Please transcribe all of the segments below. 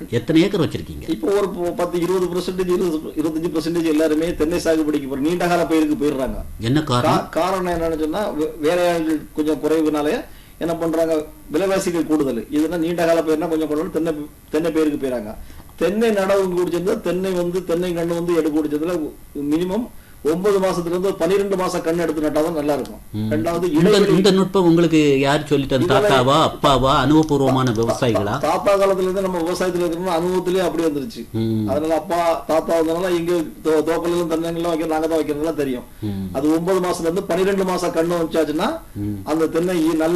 எத்தனை ஏக்கர் வச்சிருக்கீங்க இப்போ ஒரு ப- பத்து இருபது பெர்சன்டேஜ் இருபது இருபத்தஞ்சு பெர்சன்டேஜ் எல்லாருமே தென்னை சாகுபடிக்கு போற நீண்ட கால பயிருக்கு போயிடுறாங்க என்ன காரணம் கா- காரணம் என்னன்னு சொன்னா வே- வேலையாட்கள் கொஞ்சம் குறைவுனாலே என்ன பண்றாங்க விலைவாசிகள் கூடுதல் இதுனா நீண்ட கால பயிர்னா கொஞ்சம் கூடுதல் தென்னை தென்னை பயிருக்கு போயிறாங்க தென்னை நடவு குடிச்சிருந்தா தென்னை வந்து தென்னை கண்ணு வந்து எடுக்க குடிச்சதுல மினிமம் ஒன்பது மாசத்துல இருந்து பன்னிரெண்டு மாசம் கண்ணு எடுத்து நட்டாதான் நல்லா இருக்கும் ரெண்டாவது இந்த இடைவெளி இந்த நுட்பம் உங்களுக்கு யார் சொல்லித்தர தாத்தாவா அப்பாவா அனுபவபூர்வமான விவசாயிகளா தாத்தா காலத்துல இருந்து நம்ம விவசாயத்துல இருக்கிறோம் அனுபவத்திலேயே அப்படி வந்துருச்சு ம். அதனால அப்பா தாத்தா வந்தனால இங்க தோ- தோப்புல தென்னங்கள்லாம் வைக்க நாங்க தான் வைக்கிறதுலாம் தெரியும் ம். அது ஒன்பது மாசத்துல இருந்து பன்னிரெண்டு மாசம் கண்ணு வச்சாச்சுன்னா அந்த தென்னை இ- நல்ல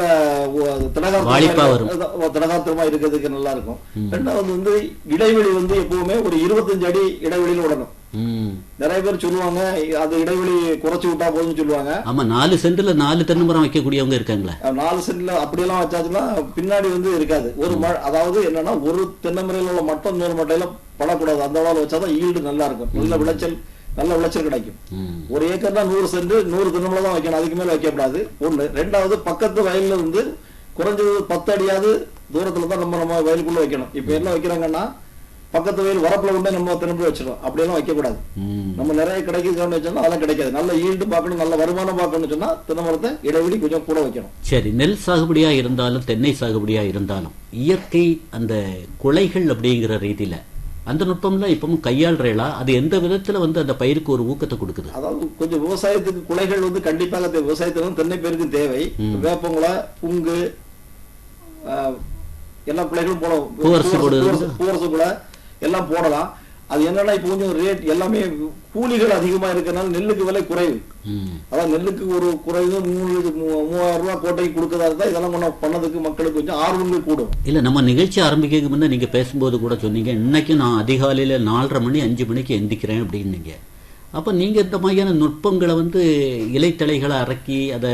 வாலிப்பா வரும். திடகாத்திரமா திடகாத்திரமா இருக்கிறதுக்கு நல்லா இருக்கும் ரெண்டாவது வந்து இடைவெளி வந்து எப்பவுமே ஒரு இருபத்தஞ்சு அடி இடைவெளியில விடணும் ம். நிறைய பேர் சொல்லுவாங்க அது இடைவெளி குறைச்சு விட்டா போதும்னு சொல்லுவாங்க ஆமா நாலு சென்ட்ல நாலு தென்னை மரம் வைக்கக்கூடியவங்க இருக்காங்களே அஹ் நாலு சென்ட்ல அப்படியெல்லாம் வச்சாச்சுன்னா பின்னாடி வந்து இருக்காது ஒரு ம- அதாவது என்னன்னா ஒரு தென்னை மரையில உள்ள மட்டம் இன்னொரு மட்டையில படக்கூடாது அந்த அளவுல வச்சாதான் ஈல்டு நல்லா இருக்கும் நல்ல விளைச்சல் நல்ல விளைச்சல் கிடைக்கும் ம். ஒரு ஏக்கர்னா நூறு சென்ட் நூறு தென்னமலை தான் வைக்கணும் அதுக்கு மேல வைக்கக்கூடாது ஒண்ணு ரெண்டாவது பக்கத்து வயல்ல இருந்து குறைஞ்சது பத்து அடியாவது தூரத்துல தான் நம்ம நம்ம வயலுக்குள்ள வைக்கணும் இப்ப என்ன வைக்கிறாங்கன்னா பக்கத்து வயல் வரப்புல கொண்டே நம்ம தென்னம்பு வச்சிடும் அப்படியெல்லாம் வைக்கக்கூடாது ம். நம்ம நிறைய கிடைக்குதுன்னு வச்சோம்னா அதெல்லாம் கிடைக்காது நல்ல ஈல்டு பார்க்கணும் நல்ல வருமானம் பார்க்கணும்னு சொன்னா தென்னை மரத்தை இடைவெளி கொஞ்சம் கூட வைக்கணும் சரி நெல் சாகுபடியா இருந்தாலும் தென்னை சாகுபடியா இருந்தாலும் இயற்கை அந்த குலைகள் அப்படிங்கிற ரீதியில அந்த நுட்பம்லாம் இப்பவும் கையாளுறீங்களா அது எந்த விதத்துல வந்து அந்த பயிருக்கு ஒரு ஊக்கத்தை கொடுக்குது அதாவது கொஞ்சம் விவசாயத்துக்கு குலைகள் வந்து கண்டிப்பாக தேவை விவசாயத்துல வந்து தென்னை பேருக்கு தேவை வேப்பங்குலை புங்கு ஆஹ், எல்லா குலைகளும் போடலாம் பூவரசு போடுறது பூவரசு- பூவரசு குலை எல்லாம் போடலாம் அது என்னன்னா இப்போ கொஞ்சம் ரேட் எல்லாமே கூலிகள் அதிகமா இருக்கறனால நெல்லுக்கு விலை குறைவு ம். அதான் நெல்லுக்கு ஒரு குறைவு மூணு மூ- மூவாயிரம் ரூபாய் கோட்டைக்கு கொடுக்கறதா இருந்தா இதெல்லாம் கொஞ்சம் பண்ணதுக்கு மக்களுக்கு கொஞ்சம் ஆர்வங்கள் கூடும் இல்ல நம்ம நிகழ்ச்சி ஆரம்பிக்கிறதுக்கு முன்ன நீங்க பேசும்போது கூட சொன்னீங்க இன்னைக்கு நான் அதிகாலையில நாலரை மணி அஞ்சு மணிக்கு எந்திக்கிறேன் அப்படின்னீங்க அப்ப நீங்க இந்த மாதிரியான நுட்பங்களை வந்து இலைத்தழைகளை அறக்கி அதை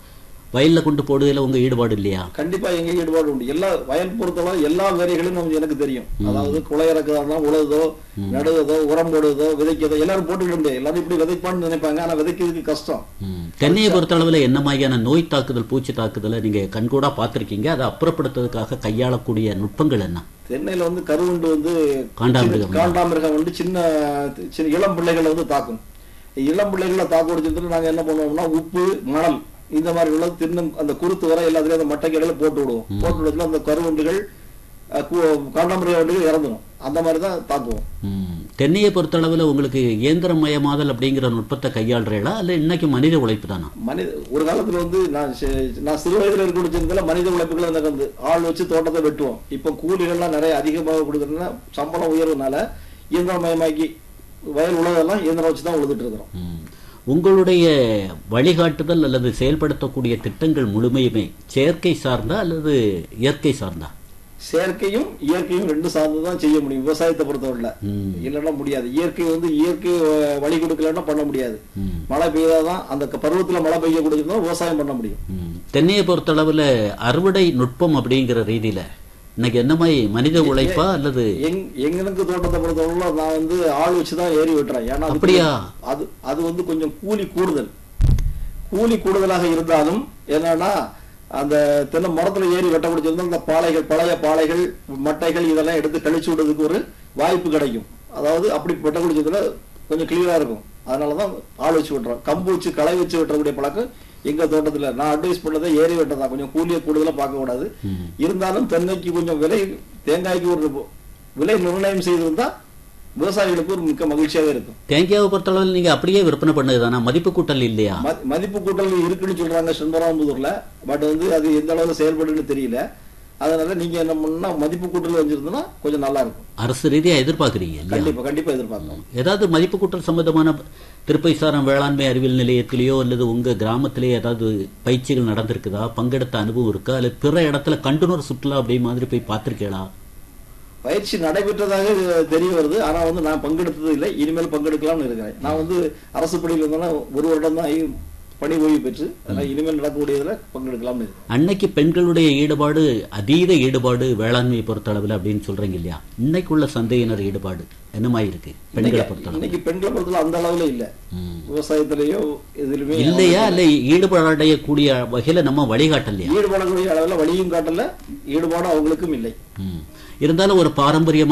வயல்ல கொண்டு போடுவதில் உங்க ஈடுபாடு இல்லையா கண்டிப்பா எங்க ஈடுபாடு உண்டு எல்லா வயல் பொறுத்தளவு எல்லா வேலைகளும் நமக்கு எனக்கு தெரியும் அதாவது குலை இறக்குறதா உழுதோ நடுவதோ உரம் போடுவதோ விதைக்கிறதோ எல்லாரும் போட்டுக்கிட முடியாது எல்லாரும் இப்படி விதைப்பான்னு நினைப்பாங்க ஆனா விதைக்கிறதுக்கு கஷ்டம் ம். தென்னையை பொறுத்தளவுல என்ன மாதிரியான நோய் தாக்குதல் பூச்சி தாக்குதலை நீங்க கண்கூடா பார்த்திருக்கீங்க அதை அப்புறப்படுத்துறதுக்காக கையாளக்கூடிய நுட்பங்கள் என்ன தென்னையில வந்து கருவண்டு வந்து காண்டாமிருகம். சின்ன- காண்டாமிருகம் வந்து சின்ன சின்ன இளம் பிள்ளைகளை வந்து தாக்கும் இளம் பிள்ளைகளை தாக்க முடிச்சதுல நாங்க என்ன பண்ணுவோம்னா உப்பு மணல் இந்த மாதிரி உள்ளது தின்னும் அந்த குருத்து வர எல்லாத்துலயும் அந்த மட்டை கடையில போட்டு விடுவோம் போட்டு விடுறதுல அந்த கருவண்டுகள் அஹ், கு- காண்டாமிருக வண்டுகள் இறந்துடும் அந்த மாதிரி தான் தாக்குவோம் ம். தென்னையை பொறுத்தளவுல உங்களுக்கு இயந்திரமயமாதல் அப்படிங்கிற நுட்பத்தை கையாளுறீங்களா இல்ல இன்னைக்கு மனித உழைப்பு தானா மனித ஒரு காலத்துல வந்து நான் சி- நான் சிறு வயதுல இருக்க முடிச்சதுல மனித உழைப்புகள் அந்த வந்து ஆள் வச்சு தோட்டத்தை வெட்டுவோம் இப்ப கூலிகள்லாம் நிறைய அதிகமாக கொடுக்கறதுனா சம்பளம் உயர்வுனால இயந்திரமயமாக்கி வயல் உழவெல்லாம் இயந்திரம் வச்சு தான் உழுதுட்டு இருக்கிறோம் ம். உங்களுடைய வழிகாட்டுதல் அல்லது செயல்படுத்தக்கூடிய திட்டங்கள் முழுமையுமே செயற்கை சார்ந்தா அல்லது இயற்கை சார்ந்தா செயற்கையும் இயற்கையும் ரெண்டு சார்ந்து தான் செய்ய முடியும் விவசாயத்தை பொறுத்தவரையில ம். இல்லைன்னா முடியாது இயற்கை வந்து இயற்கை அஹ், வழி கொடுக்கலன்னா பண்ண முடியாது ம். மழை பெய்தாதான் அந்த க- பருவத்துல மழை பெய்ய கொடுத்தா விவசாயம் பண்ண முடியும் ம். தென்னையை பொறுத்தளவுல அறுவடை நுட்பம் அப்படிங்கிற ரீதியில இன்னைக்கு என்ன மாதிரி மனித உழைப்பா அல்லது எங் எங்களுக்கு தோட்டத்தை பொறுத்தவரை நான் வந்து ஆள் வச்சு தான் ஏறி வெட்டுறேன் ஏன்னா அதுக்கு அப்படியா? அது அது வந்து கொஞ்சம் கூலி கூடுதல் கூலி கூடுதலாக இருந்தாலும் என்னன்னா அந்த தென்னை மரத்துல ஏறி வெட்ட முடிச்சிருந்தா அந்த பாளைகள் பழைய பாளைகள் மட்டைகள் இதெல்லாம் எடுத்து கழிச்சு விடுறதுக்கு ஒரு வாய்ப்பு கிடைக்கும் அதாவது அப்படி வெட்ட முடிச்சதுல கொஞ்சம் கிளியரா இருக்கும் அதனாலதான் ஆள் வச்சு வெட்டுறோம் கம்பு வச்சு களை வச்சு வெட்டக்கூடிய பழக்கம் எங்க தோட்டத்துல நான் அட்வைஸ் பண்ணதை ஏறி வெட்டதான் கொஞ்சம் கூலியை கூடுதலா பார்க்க கூடாது இருந்தாலும் தென்னைக்கு கொஞ்சம் விலை தேங்காய்க்கு ஒரு விலை நிர்ணயம் செய்திருந்தா விவசாயிகளுக்கு ஒரு மிக்க மகிழ்ச்சியாக இருக்கும் தேங்காயை பொறுத்தளவில் நீங்க அப்படியே விற்பனை பண்ணதுதானா மதிப்பு கூட்டல் இல்லையா ம- மதிப்பு கூட்டல் இருக்குன்னு சொல்றாங்க செண்பராம்புதூர்ல பட் வந்து அது எந்த அளவுல செயல்படுன்னு தெரியல அதனால நீங்க என்ன பண்ணா மதிப்பு கூட்டல் வச்சிருந்தோம்னா கொஞ்சம் நல்லா இருக்கும் அரசு ரீதியா எதிர்பார்க்கறீங்க இல்லையா கண்டிப்பா கண்டிப்பா எதிர்பார்க்கலாம் ஏதாவது மதிப்பு கூட்டல் சம்பந்தமான திருப்பைசாரம் வேளாண்மை அறிவியல் நிலையத்திலேயோ அல்லது உங்க கிராமத்திலேயோ ஏதாவது பயிற்சிகள் நடந்திருக்குதா பங்கெடுத்த அனுபவம் இருக்கா அல்லது பிற இடத்துல கண்டுணர் சுற்றுலா அப்படி மாதிரி போய் பார்த்திருக்கீங்களா பயிற்சி நடைபெற்றதாக தெரிய வருது ஆனா வந்து நான் பங்கெடுத்தது இல்லை இனிமேல் பங்கெடுக்கலாம்னு இருக்கிறேன் நான் வந்து அரசு பணியில் இருந்தேன்னா ஒரு வருடம் தான் ஆகி பணி ஓய்வு பெற்று அதனால இனிமேல் நடக்கக்கூடியதுல பங்கெடுக்கலாம்னு இருக்கேன் அன்னைக்கு பெண்களுடைய ஈடுபாடு அதீத ஈடுபாடு வேளாண்மையை பொறுத்தளவில் அப்படின்னு சொல்றீங்க இல்லையா இன்னைக்குள்ள சந்தையினர் ஈடுபாடு என்னமாய் இருக்கு பெண்களை பொறுத்தளவு இன்னைக்கு பெண்களை பொறுத்தல அந்த அளவுல இல்ல ம். விவசாயத்திலேயோ எதுலுமே இல்லையா இல்ல ஈடுபாடடையக்கூடிய வகையில நம்ம வழிகாட்டலையா ஈடுபடக்கூடிய அளவுல வழியும் காட்டல ஈடுபாடு அவங்களுக்கும் இல்லை ம். இருந்தாலும் ஒரு பாரம்பரியமா